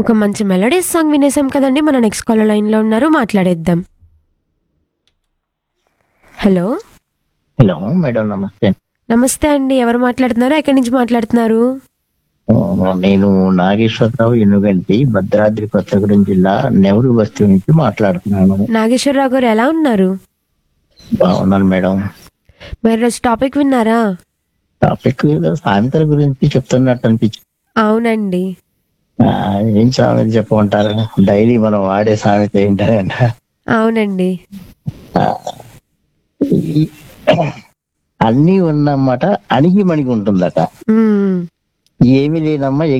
ఒక మంచి melodious song వినేసాం కదండి మన నెక్స్ట్ కాలర్ లైన్ లో ఉన్నారు మాట్లాడేద్దాం హలో హలో మేడం నమస్తే నమస్తే అండి ఎవరు మాట్లాడుతున్నారు ఎక్కడి నుంచి మాట్లాడుతున్నారు ఆ, నేను నాగేశ్వరరావు ఎనుగంటి భద్రాద్రి కొత్తగూడెం జిల్లా నెవరు బస్తీ నుంచి మాట్లాడుతున్నాను నాగేశ్వరరావు గారు ఎలా ఉన్నారు బాగున్నాను మేడం మరి రోజు టాపిక్ విన్నారా టాపిక్ ఏదో సామెతల గురించి చెప్తున్నట్టు అనిపించింది అవునండి ఆ, ఏం సామెత చెప్పమంటారు డైలీ మనం వాడే సామెత ఏంటంటే అవునండి అన్నీ ఉన్నమాట అణిగి మణిగి ఉంటుందట మ్మ్. ఏమీ లేనమ్మా